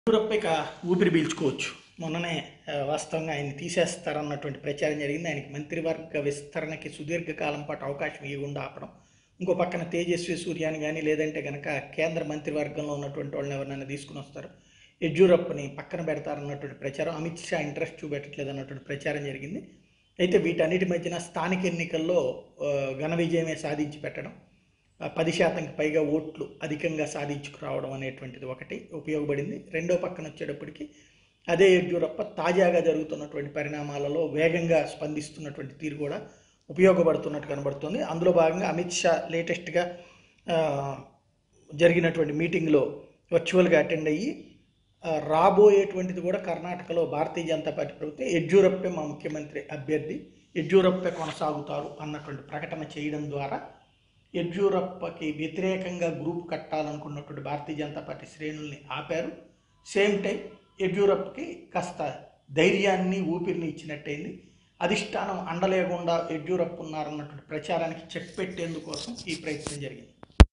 Europe ఇక ఊపిరి పీల్చుకోవచ్చు మొన్ననే ఆ, వాస్తవంగా ఆయన తీసేస్తారన్నటువంటి ప్రచారం జరిగింది ఆయనకి మంత్రివర్గ విస్తరణకి సుదీర్ఘకాలం పాటు అవకాశం ఇవ్వకుండా ఆపడం ఇంకో పక్కన తేజస్వి సూర్యాని కానీ లేదంటే కనుక కేంద్ర మంత్రివర్గంలో ఉన్నటువంటి వాళ్ళని ఎవరినైనా తీసుకుని వస్తారు యడ్యూరప్పని పక్కన పెడతారన్నటువంటి ప్రచారం అమిత్ షా ఇంట్రెస్ట్ చూపెట్టట్లేదు అన్నటువంటి ప్రచారం జరిగింది అయితే వీటన్నిటి మధ్యన స్థానిక ఎన్నికల్లో ఆ, ఘన విజయమే సాధించి పెట్టడం ఆ, పది శాతంకి పైగా ఓట్లు అధికంగా సాధించుకురావడం అనేటువంటిది ఒకటి ఉపయోగపడింది రెండో పక్కన వచ్చేటప్పటికి అదే యడ్యూరప్ప తాజాగా జరుగుతున్నటువంటి పరిణామాలలో వేగంగా స్పందిస్తున్నటువంటి తీరు కూడా ఉపయోగపడుతున్నట్టు కనబడుతుంది అందులో భాగంగా అమిత్ షా లేటెస్ట్గా ఆ, జరిగినటువంటి మీటింగ్లో వర్చువల్గా అటెండ్ అయ్యి ఆ, రాబోయేటువంటిది కూడా కర్ణాటకలో భారతీయ జనతా పార్టీ ప్రభుత్వం యడ్యూరప్పే మా ముఖ్యమంత్రి అభ్యర్థి యడ్యూరప్పే కొనసాగుతారు అన్నటువంటి ప్రకటన చేయడం ద్వారా యడ్యూరప్పకి వ్యతిరేకంగా గ్రూప్ కట్టాలనుకున్నటువంటి భారతీయ జనతా పార్టీ శ్రేణుల్ని ఆపారు సేమ్ టైం యడ్యూరప్పకి కాస్త ధైర్యాన్ని ఊపిరిని ఇచ్చినట్టయింది అధిష్టానం అండలేకుండా యడ్యూరప్ప ఉన్నారన్నటువంటి ప్రచారానికి చెక్ పెట్టేందుకోసం ఈ ప్రయత్నం జరిగింది